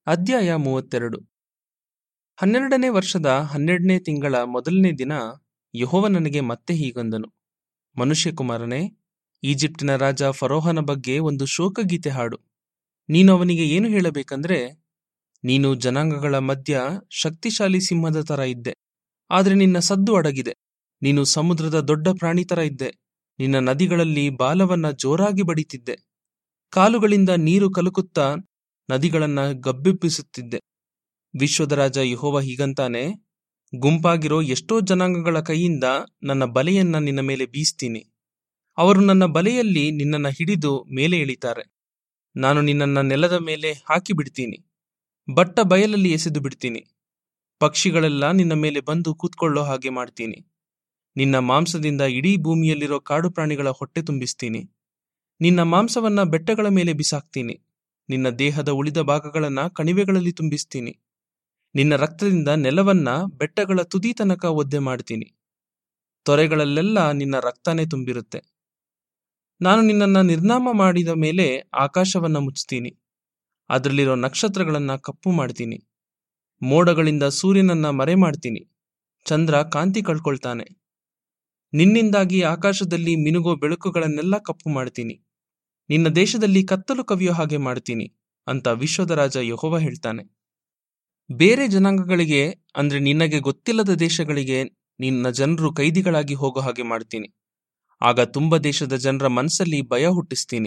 ಅಧ್ಯಾಯ ಮೂವತ್ತೆರಡು ಹನ್ನೆರಡನೇ ವರ್ಷದ ಹನ್ನೆರಡನೇ ತಿಂಗಳ ಮೊದಲನೇ ದಿನ ಯೆಹೋವ ನನಗೆ ಮತ್ತೆ ಹೀಗಂದನು ಮನುಷ್ಯಕುಮಾರನೇ ಈಜಿಪ್ಟಿನ ರಾಜ ಫರೋಹನ ಬಗ್ಗೆ ಒಂದು ಶೋಕಗೀತೆ ಹಾಡು ನೀನು ಅವನಿಗೆ ಏನು ಹೇಳಬೇಕಂದ್ರೆ ನೀನು ಜನಾಂಗಗಳ ಮಧ್ಯ ಶಕ್ತಿಶಾಲಿ ಸಿಂಹದ ತರ ಇದ್ದೆ ಆದರೆ ನಿನ್ನ ಸದ್ದು ಅಡಗಿದೆ ನೀನು ಸಮುದ್ರದ ದೊಡ್ಡ ಪ್ರಾಣಿ ತರ ಇದ್ದೆ ನಿನ್ನ ನದಿಗಳಲ್ಲಿ ಬಾಲವನ್ನ ಜೋರಾಗಿ ಬಡಿತಿದ್ದೆ ಕಾಲುಗಳಿಂದ ನೀರು ಕಲಕುತ್ತಾ ನದಿಗಳನ್ನ ಗಬ್ಬೆಬ್ಬಿಸುತ್ತಿದ್ದೆ ವಿಶ್ವದ ರಾಜ ಯೆಹೋವ ಹೀಗಂತಾನೆ ಗುಂಪಾಗಿರೋ ಎಷ್ಟೋ ಜನಾಂಗಗಳ ಕೈಯಿಂದ ನನ್ನ ಬಲೆಯನ್ನ ನಿನ್ನ ಮೇಲೆ ಬೀಸ್ತೀನಿ ಅವರು ನನ್ನ ಬಲೆಯಲ್ಲಿ ನಿನ್ನನ್ನ ಹಿಡಿದು ಮೇಲೆ ಎಳಿತಾರೆ ನಾನು ನಿನ್ನನ್ನ ನೆಲದ ಮೇಲೆ ಹಾಕಿ ಬಿಡ್ತೀನಿ ಬಟ್ಟ ಬಯಲಲ್ಲಿ ಎಸೆದು ಬಿಡ್ತೀನಿ ಪಕ್ಷಿಗಳೆಲ್ಲ ನಿನ್ನ ಮೇಲೆ ಬಂದು ಕೂತ್ಕೊಳ್ಳೋ ಹಾಗೆ ಮಾಡ್ತೀನಿ ನಿನ್ನ ಮಾಂಸದಿಂದ ಇಡೀ ಭೂಮಿಯಲ್ಲಿರೋ ಕಾಡು ಪ್ರಾಣಿಗಳ ಹೊಟ್ಟೆ ತುಂಬಿಸ್ತೀನಿ ನಿನ್ನ ಮಾಂಸವನ್ನ ಬೆಟ್ಟಗಳ ಮೇಲೆ ಬಿಸಾಕ್ತೀನಿ ನಿನ್ನ ದೇಹದ ಉಳಿದ ಭಾಗಗಳನ್ನ ಕಣಿವೆಗಳಲ್ಲಿ ತುಂಬಿಸ್ತೀನಿ ನಿನ್ನ ರಕ್ತದಿಂದ ನೆಲವನ್ನ ಬೆಟ್ಟಗಳ ತುದಿ ತನಕ ಒದ್ದೆ ಮಾಡ್ತೀನಿ ತೊರೆಗಳಲ್ಲೆಲ್ಲ ನಿನ್ನ ರಕ್ತನೇ ತುಂಬಿರುತ್ತೆ ನಾನು ನಿನ್ನನ್ನ ನಿರ್ನಾಮ ಮಾಡಿದ ಮೇಲೆ ಆಕಾಶವನ್ನ ಮುಚ್ತೀನಿ ಅದರಲ್ಲಿರೋ ನಕ್ಷತ್ರಗಳನ್ನ ಕಪ್ಪು ಮಾಡ್ತೀನಿ ಮೋಡಗಳಿಂದ ಸೂರ್ಯನನ್ನ ಮರೆ ಮಾಡ್ತೀನಿ ಚಂದ್ರ ಕಾಂತಿ ಕಳ್ಕೊಳ್ತಾನೆ ನಿನ್ನಿಂದಾಗಿ ಆಕಾಶದಲ್ಲಿ ಮಿನುಗೋ ಬೆಳಕುಗಳನ್ನೆಲ್ಲ ಕಪ್ಪು ಮಾಡ್ತೀನಿ ನಿನ್ನ ದೇಶದಲ್ಲಿ ಕತ್ತಲು ಕವಿಯೋ ಹಾಗೆ ಮಾಡ್ತೀನಿ ಅಂತ ವಿಶ್ವದ ರಾಜ ಯಹೋವ ಹೇಳ್ತಾನೆ ಬೇರೆ ಜನಾಂಗಗಳಿಗೆ ಅಂದ್ರೆ ನಿನಗೆ ಗೊತ್ತಿಲ್ಲದ ದೇಶಗಳಿಗೆ ನಿನ್ನ ಜನರು ಕೈದಿಗಳಾಗಿ ಹೋಗೋ ಹಾಗೆ ಮಾಡ್ತೀನಿ ಆಗ ತುಂಬ ದೇಶದ ಜನರ ಮನಸ್ಸಲ್ಲಿ ಭಯ ಹುಟ್ಟಿಸ್ತೀನಿ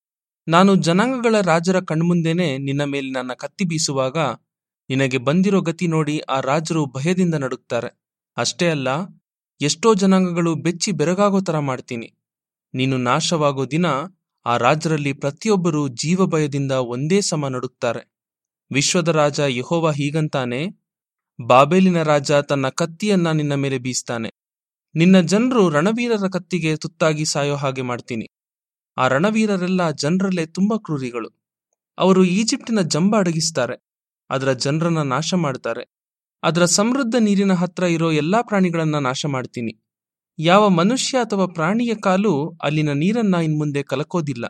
ನಾನು ಜನಾಂಗಗಳ ರಾಜರ ಕಣ್ಮುಂದೆನೆ ನಿನ್ನ ಮೇಲೆ ನನ್ನ ಕತ್ತಿ ಬೀಸುವಾಗ ನಿನಗೆ ಬಂದಿರೋ ಗತಿ ನೋಡಿ ಆ ರಾಜರು ಭಯದಿಂದ ನಡುಗ್ತಾರೆ ಅಷ್ಟೇ ಅಲ್ಲ ಎಷ್ಟೋ ಜನಾಂಗಗಳು ಬೆಚ್ಚಿ ಬೆರಗಾಗೋ ತರ ಮಾಡ್ತೀನಿ ನೀನು ನಾಶವಾಗೋ ದಿನ ಆ ರಾಜರಲ್ಲಿ ಪ್ರತಿಯೊಬ್ಬರು ಜೀವ ಭಯದಿಂದ ಒಂದೇ ಸಮ ನಡುಗ್ತಾರೆ ವಿಶ್ವದ ರಾಜ ಯಹೋವ ಹೀಗಂತಾನೆ ಬಾಬೇಲಿನ ರಾಜ ತನ್ನ ಕತ್ತಿಯನ್ನ ನಿನ್ನ ಮೇಲೆ ಬೀಸ್ತಾನೆ ನಿನ್ನ ಜನರು ರಣವೀರರ ಕತ್ತಿಗೆ ತುತ್ತಾಗಿ ಸಾಯೋ ಹಾಗೆ ಮಾಡ್ತೀನಿ ಆ ರಣವೀರರೆಲ್ಲ ಜನರಲ್ಲೇ ತುಂಬಾ ಕ್ರೂರಿಗಳು ಅವರು ಈಜಿಪ್ಟಿನ ಜಂಬ ಅಡಗಿಸ್ತಾರೆ ಅದರ ಜನರನ್ನ ನಾಶ ಮಾಡ್ತಾರೆ ಅದರ ಸಮೃದ್ಧ ನೀರಿನ ಹತ್ರ ಇರೋ ಎಲ್ಲಾ ಪ್ರಾಣಿಗಳನ್ನ ನಾಶ ಮಾಡ್ತೀನಿ ಯಾವ ಮನುಷ್ಯ ಅಥವಾ ಪ್ರಾಣಿಯ ಕಾಲು ಅಲ್ಲಿನ ನೀರನ್ನ ಇನ್ಮುಂದೆ ಕಲಕೋದಿಲ್ಲ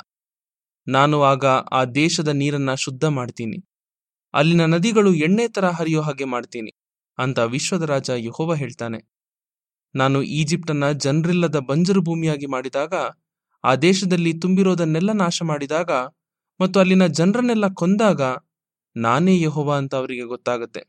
ನಾನು ಆಗ ಆ ದೇಶದ ನೀರನ್ನ ಶುದ್ಧ ಮಾಡ್ತೀನಿ ಅಲ್ಲಿನ ನದಿಗಳು ಎಣ್ಣೆ ತರ ಹರಿಯೋ ಹಾಗೆ ಮಾಡ್ತೀನಿ ಅಂತ ವಿಶ್ವದ ರಾಜ ಯಹೋವ ಹೇಳ್ತಾನೆ ನಾನು ಈಜಿಪ್ಟನ್ನ ಜನರಿಲ್ಲದ ಬಂಜರು ಭೂಮಿಯಾಗಿ ಮಾಡಿದಾಗ ಆ ದೇಶದಲ್ಲಿ ತುಂಬಿರೋದನ್ನೆಲ್ಲ ನಾಶ ಮಾಡಿದಾಗ ಮತ್ತು ಅಲ್ಲಿನ ಜನರನ್ನೆಲ್ಲ ಕೊಂದಾಗ ನಾನೇ ಯಹೋವ ಅಂತ ಅವರಿಗೆ ಗೊತ್ತಾಗತ್ತೆ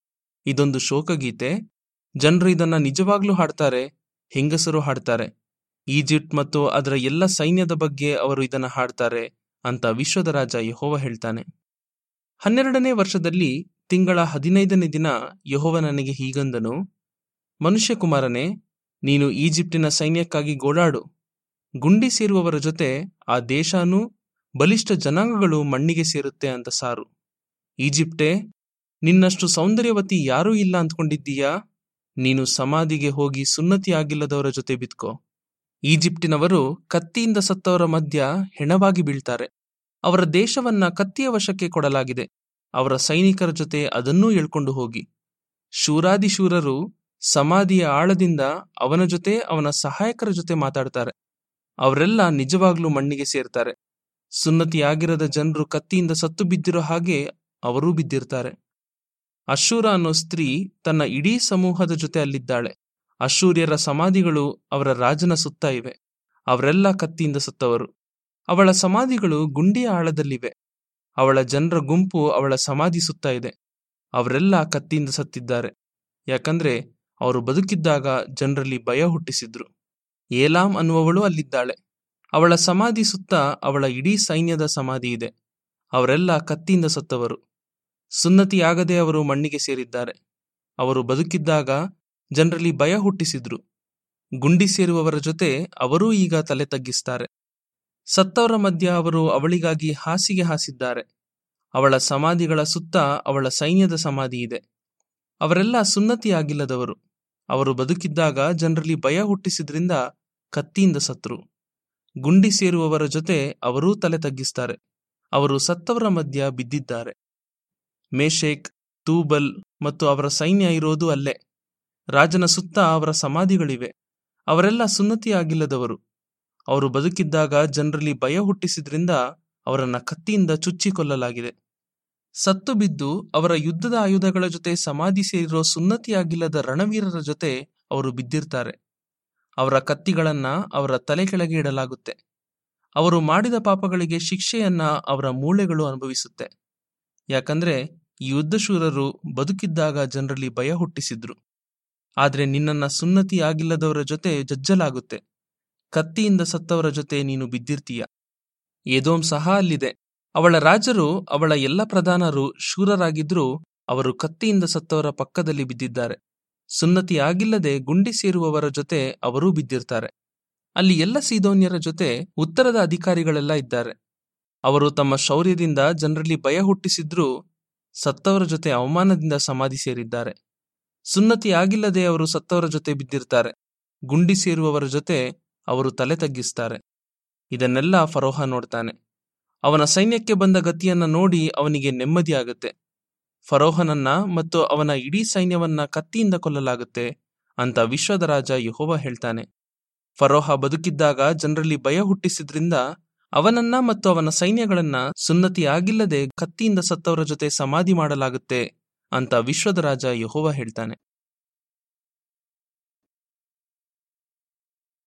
ಇದೊಂದು ಶೋಕಗೀತೆ ಜನರು ಇದನ್ನ ನಿಜವಾಗ್ಲೂ ಹಾಡ್ತಾರೆ ಹೆಂಗಸರು ಹಾಡ್ತಾರೆ ಈಜಿಪ್ಟ್ ಮತ್ತು ಅದರ ಎಲ್ಲ ಸೈನ್ಯದ ಬಗ್ಗೆ ಅವರು ಇದನ್ನ ಹಾಡ್ತಾರೆ ಅಂತ ವಿಶ್ವದ ರಾಜ ಯಹೋವ ಹೇಳ್ತಾನೆ ಹನ್ನೆರಡನೇ ವರ್ಷದಲ್ಲಿ ತಿಂಗಳ ಹದಿನೈದನೇ ದಿನ ಯಹೋವ ನನಗೆ ಹೀಗಂದನು ಮನುಷ್ಯಕುಮಾರನೇ ನೀನು ಈಜಿಪ್ಟಿನ ಸೈನ್ಯಕ್ಕಾಗಿ ಗೋಳಾಡು ಗುಂಡಿ ಸೇರುವವರ ಜೊತೆ ಆ ದೇಶನೂ ಬಲಿಷ್ಠ ಜನಾಂಗಗಳು ಮಣ್ಣಿಗೆ ಸೇರುತ್ತೆ ಅಂತ ಸಾರು ಈಜಿಪ್ಟೆ ನಿನ್ನಷ್ಟು ಸೌಂದರ್ಯವತಿ ಯಾರೂ ಇಲ್ಲ ಅಂದ್ಕೊಂಡಿದ್ದೀಯಾ ನೀನು ಸಮಾಧಿಗೆ ಹೋಗಿ ಸುನ್ನತಿ ಆಗಿಲ್ಲದವರ ಜೊತೆ ಬಿತ್ಕೋ ಈಜಿಪ್ಟಿನವರು ಕತ್ತಿಯಿಂದ ಸತ್ತವರ ಮಧ್ಯ ಹೆಣವಾಗಿ ಬೀಳ್ತಾರೆ ಅವರ ದೇಶವನ್ನ ಕತ್ತಿಯ ವಶಕ್ಕೆ ಕೊಡಲಾಗಿದೆ ಅವರ ಸೈನಿಕರ ಜೊತೆ ಅದನ್ನೂ ಎಳ್ಕೊಂಡು ಹೋಗಿ ಶೂರಾದಿಶೂರರು ಸಮಾಧಿಯ ಆಳದಿಂದ ಅವನ ಜೊತೆ ಅವನ ಸಹಾಯಕರ ಜೊತೆ ಮಾತಾಡ್ತಾರೆ ಅವರೆಲ್ಲ ನಿಜವಾಗ್ಲೂ ಮಣ್ಣಿಗೆ ಸೇರ್ತಾರೆ ಸುನ್ನತಿಯಾಗಿರದ ಜನರು ಕತ್ತಿಯಿಂದ ಸತ್ತು ಬಿದ್ದಿರೋ ಹಾಗೆ ಅವರೂ ಬಿದ್ದಿರ್ತಾರೆ ಅಶೂರ ಅನ್ನೋ ಸ್ತ್ರೀ ತನ್ನ ಇಡೀ ಸಮೂಹದ ಜೊತೆ ಅಲ್ಲಿದ್ದಾಳೆ ಅಶೂರ್ಯರ ಸಮಾಧಿಗಳು ಅವರ ರಾಜನ ಸುತ್ತ ಇವೆ ಅವರೆಲ್ಲ ಕತ್ತಿಯಿಂದ ಸತ್ತವರು ಅವಳ ಸಮಾಧಿಗಳು ಗುಂಡಿಯ ಆಳದಲ್ಲಿವೆ ಅವಳ ಜನರ ಗುಂಪು ಅವಳ ಸಮಾಧಿ ಸುತ್ತ ಇದೆ ಅವರೆಲ್ಲ ಕತ್ತಿಯಿಂದ ಸತ್ತಿದ್ದಾರೆ ಯಾಕಂದ್ರೆ ಅವರು ಬದುಕಿದ್ದಾಗ ಜನರಲ್ಲಿ ಭಯ ಹುಟ್ಟಿಸಿದ್ರು ಏಲಾಂ ಅನ್ನುವವಳು ಅಲ್ಲಿದ್ದಾಳೆ ಅವಳ ಸಮಾಧಿ ಸುತ್ತ ಅವಳ ಇಡೀ ಸೈನ್ಯದ ಸಮಾಧಿ ಇದೆ ಅವರೆಲ್ಲ ಕತ್ತಿಯಿಂದ ಸತ್ತವರು ಸುನ್ನತಿಯಾಗದೆ ಅವರು ಮಣ್ಣಿಗೆ ಸೇರಿದ್ದಾರೆ ಅವರು ಬದುಕಿದ್ದಾಗ ಜನರಲ್ಲಿ ಭಯ ಹುಟ್ಟಿಸಿದ್ರು ಗುಂಡಿ ಸೇರುವವರ ಜೊತೆ ಅವರೂ ಈಗ ತಲೆ ತಗ್ಗಿಸ್ತಾರೆ ಸತ್ತವರ ಮಧ್ಯ ಅವರು ಅವಳಿಗಾಗಿ ಹಾಸಿಗೆ ಹಾಸಿದ್ದಾರೆ ಅವಳ ಸಮಾಧಿಗಳ ಸುತ್ತ ಅವಳ ಸೈನ್ಯದ ಸಮಾಧಿ ಇದೆ ಅವರೆಲ್ಲ ಸುನ್ನತಿಯಾಗಿಲ್ಲದವರು ಅವರು ಬದುಕಿದ್ದಾಗ ಜನರಲ್ಲಿ ಭಯ ಹುಟ್ಟಿಸಿದ್ರಿಂದ ಕತ್ತಿಯಿಂದ ಸತ್ರು ಗುಂಡಿ ಸೇರುವವರ ಜೊತೆ ಅವರೂ ತಲೆ ತಗ್ಗಿಸ್ತಾರೆ ಅವರು ಸತ್ತವರ ಮಧ್ಯ ಬಿದ್ದಿದ್ದಾರೆ ಮೇಷೇಕ್ ತೂಬಲ್ ಮತ್ತು ಅವರ ಸೈನ್ಯ ಇರೋದು ಅಲ್ಲೇ ರಾಜನ ಸುತ್ತ ಅವರ ಸಮಾಧಿಗಳಿವೆ ಅವರೆಲ್ಲ ಸುನ್ನತಿಯಾಗಿಲ್ಲದವರು ಅವರು ಬದುಕಿದ್ದಾಗ ಜನರಲ್ಲಿ ಭಯ ಹುಟ್ಟಿಸಿದ್ರಿಂದ ಅವರನ್ನ ಕತ್ತಿಯಿಂದ ಚುಚ್ಚಿ ಕೊಲ್ಲಲಾಗಿದೆ ಸತ್ತು ಬಿದ್ದು ಅವರ ಯುದ್ಧದ ಆಯುಧಗಳ ಜೊತೆ ಸಮಾಧಿ ಸೇರಿರೋ ಸುನ್ನತಿಯಾಗಿಲ್ಲದ ರಣವೀರರ ಜೊತೆ ಅವರು ಬಿದ್ದಿರ್ತಾರೆ ಅವರ ಕತ್ತಿಗಳನ್ನ ಅವರ ತಲೆ ಕೆಳಗೆ ಇಡಲಾಗುತ್ತೆ ಅವರು ಮಾಡಿದ ಪಾಪಗಳಿಗೆ ಶಿಕ್ಷೆಯನ್ನ ಅವರ ಮೂಳೆಗಳು ಅನುಭವಿಸುತ್ತೆ ಯಾಕಂದ್ರೆ ಈ ಯುದ್ಧಶೂರರು ಬದುಕಿದ್ದಾಗ ಜನರಲ್ಲಿ ಭಯ ಹುಟ್ಟಿಸಿದ್ರು ಆದ್ರೆ ನಿನ್ನನ್ನ ಸುನ್ನತಿ ಆಗಿಲ್ಲದವರ ಜೊತೆ ಜಜ್ಜಲಾಗುತ್ತೆ ಕತ್ತಿಯಿಂದ ಸತ್ತವರ ಜೊತೆ ನೀನು ಬಿದ್ದಿರ್ತೀಯ ಏದೋಮ್ ಸಹ ಅಲ್ಲಿದೆ ಅವಳ ರಾಜರು ಅವಳ ಎಲ್ಲ ಪ್ರಧಾನರು ಶೂರರಾಗಿದ್ರೂ ಅವರು ಕತ್ತಿಯಿಂದ ಸತ್ತವರ ಪಕ್ಕದಲ್ಲಿ ಬಿದ್ದಿದ್ದಾರೆ ಸುನ್ನತಿ ಆಗಿಲ್ಲದೆ ಗುಂಡಿ ಸೇರುವವರ ಜೊತೆ ಅವರೂ ಬಿದ್ದಿರ್ತಾರೆ ಅಲ್ಲಿ ಎಲ್ಲ ಸೀದೋನ್ಯರ ಜೊತೆ ಉತ್ತರದ ಅಧಿಕಾರಿಗಳೆಲ್ಲ ಇದ್ದಾರೆ ಅವರು ತಮ್ಮ ಶೌರ್ಯದಿಂದ ಜನರಲ್ಲಿ ಭಯ ಹುಟ್ಟಿಸಿದ್ರೂ ಸತ್ತವರ ಜೊತೆ ಅವಮಾನದಿಂದ ಸಮಾಧಿ ಸೇರಿದ್ದಾರೆ ಸುನ್ನತಿ ಆಗಿಲ್ಲದೆ ಅವರು ಸತ್ತವರ ಜೊತೆ ಬಿದ್ದಿರ್ತಾರೆ ಗುಂಡಿ ಸೇರುವವರ ಜೊತೆ ಅವರು ತಲೆ ತಗ್ಗಿಸ್ತಾರೆ ಇದನ್ನೆಲ್ಲ ಫರೋಹ ನೋಡ್ತಾನೆ ಅವನ ಸೈನ್ಯಕ್ಕೆ ಬಂದ ಗತಿಯನ್ನ ನೋಡಿ ಅವನಿಗೆ ನೆಮ್ಮದಿಯಾಗುತ್ತೆ ಫರೋಹನನ್ನ ಮತ್ತು ಅವನ ಇಡೀ ಸೈನ್ಯವನ್ನ ಕತ್ತಿಯಿಂದ ಕೊಲ್ಲಲಾಗುತ್ತೆ ಅಂತ ವಿಶ್ವದ ರಾಜ ಯಹೋವ ಹೇಳ್ತಾನೆ ಫರೋಹ ಬದುಕಿದ್ದಾಗ ಜನರಲ್ಲಿ ಭಯ ಹುಟ್ಟಿಸಿದ್ರಿಂದ ಅವನನ್ನ ಮತ್ತು ಅವನ ಸೈನ್ಯಗಳನ್ನ ಸುನ್ನತಿ ಆಗಿಲ್ಲದೆ ಕತ್ತಿಯಿಂದ ಸತ್ತವರ ಜೊತೆ ಸಮಾಧಿ ಮಾಡಲಾಗುತ್ತೆ ಅಂತ ವಿಶ್ವದ ರಾಜ ಯಹೋವ ಹೇಳ್ತಾನೆ